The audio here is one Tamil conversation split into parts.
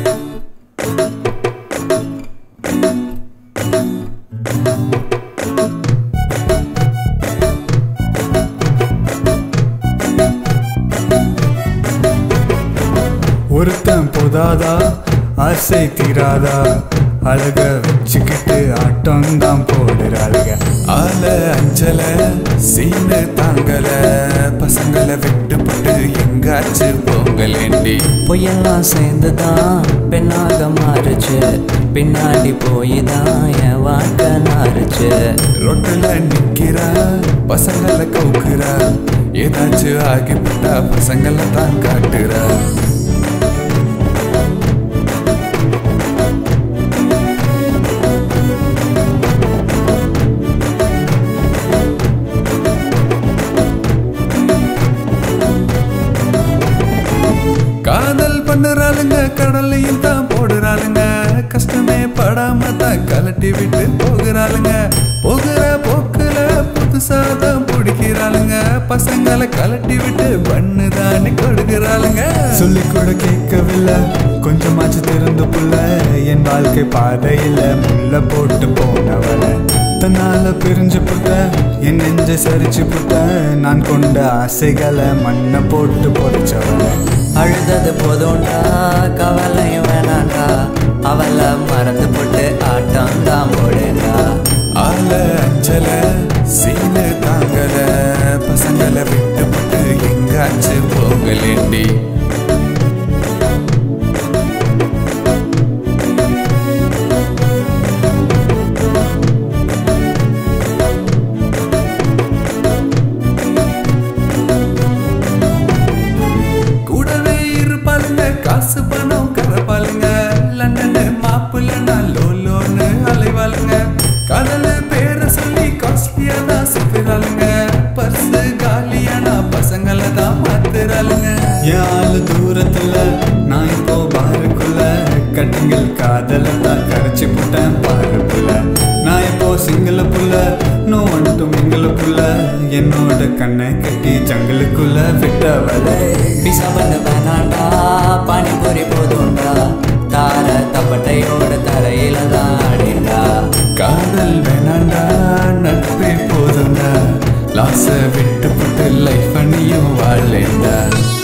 ஒருத்தன் போதாதா ஆசை தீராதா அழக வச்சுக்கிட்டு ஆட்டம் தான் போடுறாளுக ஆல அஞ்சல சீனு தாங்கல பசங்களை விட்டுப்பட்டு எங்காச்சும் போங்கலேண்டி பொய்யெல்லாம் சேர்ந்து தான் பெண்ணாக மாறுச்சு பின்னாடி போய் தான் என் வாழ்க்கை நாறுச்சு ரொட்டுல நிக்கிறா பசங்களை கவுக்குறா ஏதாச்சும் ஆகிவிட்டா பசங்களை தான் காட்டுறா காதல் பண்ணுறாளுங்க கடல்லையும் தான் போடுறாளுங்க கஷ்டமே படாம தான் கலட்டி விட்டு போகிறாளுங்க போகிற போக்குல புதுசா தான் பிடிக்கிறாளுங்க பசங்களை கலட்டி விட்டு பண்ணு தானே கொடுக்கிறாளுங்க சொல்லி கூட கேட்கவில்லை கொஞ்சமாச்சு திறந்த புள்ள என் வாழ்க்கை பாதையில முள்ள போட்டு போனவள தன்னால பிரிஞ்சு புட்ட என் நெஞ்ச சரிச்சு புட்ட நான் கொண்ட ஆசைகளை மண்ணை போட்டு பொறிச்சவள அழுதது போதும்டா கவலையும் வேணாண்டா அவளை மறந்து போட்டு ஆட்டம் தான் போடுடா ஆல அஞ்சல சீனு தாங்கல பசங்களை விட்டு விட்டு எங்காச்சு போகலேண்டி கூடவே இருப்பாளுங்க காசு பணம் கரப்பாளுங்க லண்டனு மாப்பிள்ளனா லோலோன்னு அலைவாளுங்க கடல பேரை சொல்லி காஸ்ட்லியா தான் சுத்துறாளுங்க பர்ஸ் காலியானா பசங்களை தான் மாத்துறாளுங்க யாழ் தூரத்துல நான் இப்போ பாருக்குள்ள கட்டுங்கள் காதல தான் கரைச்சி போட்டேன் பாருக்குள்ள நான் இப்போ சிங்கள புள்ள நோ வந்துட்டும் எங்கள புள்ள என்னோட கண்ணை கட்டி ஜங்கலுக்குள்ள விட்டவளே பிசா பண்ண வேணாண்டா பானிபூரி போதும்டா தார தப்பட்டையோட தரையில தான் ஆடிண்டா காதல் வேணாண்டா நட்பே போதும்டா லாச விட்டு போட்டு லைஃப் பண்ணியும் வாழேண்டா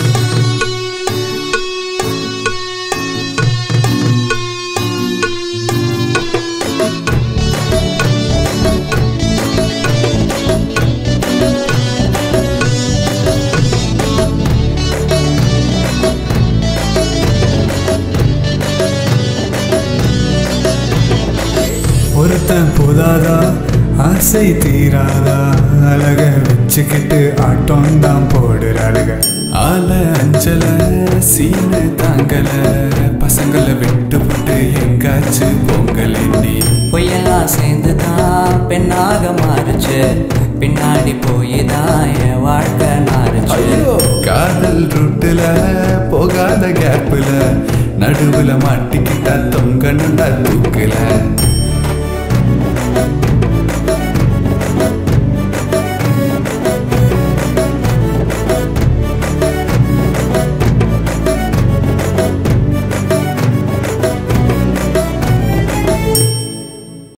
ஒருத்தன் போதாதா ஆசை தீராதா அழக வச்சுக்கிட்டு ஆட்டம் தான் போடுறாளுக ஆல அஞ்சல சீனு தாங்கல பசங்களை விட்டு விட்டு எங்காச்சும் பொங்கலேண்டி பொய்யெல்லாம் சேர்ந்து தான் பெண்ணாக மாறுச்சு பின்னாடி போய் தான் என் வாழ்க்கை நாறுச்சு காதல் ரூட்டுல போகாத கேப்புல நடுவுல மாட்டிக்கிட்டா தொங்கணுண்டா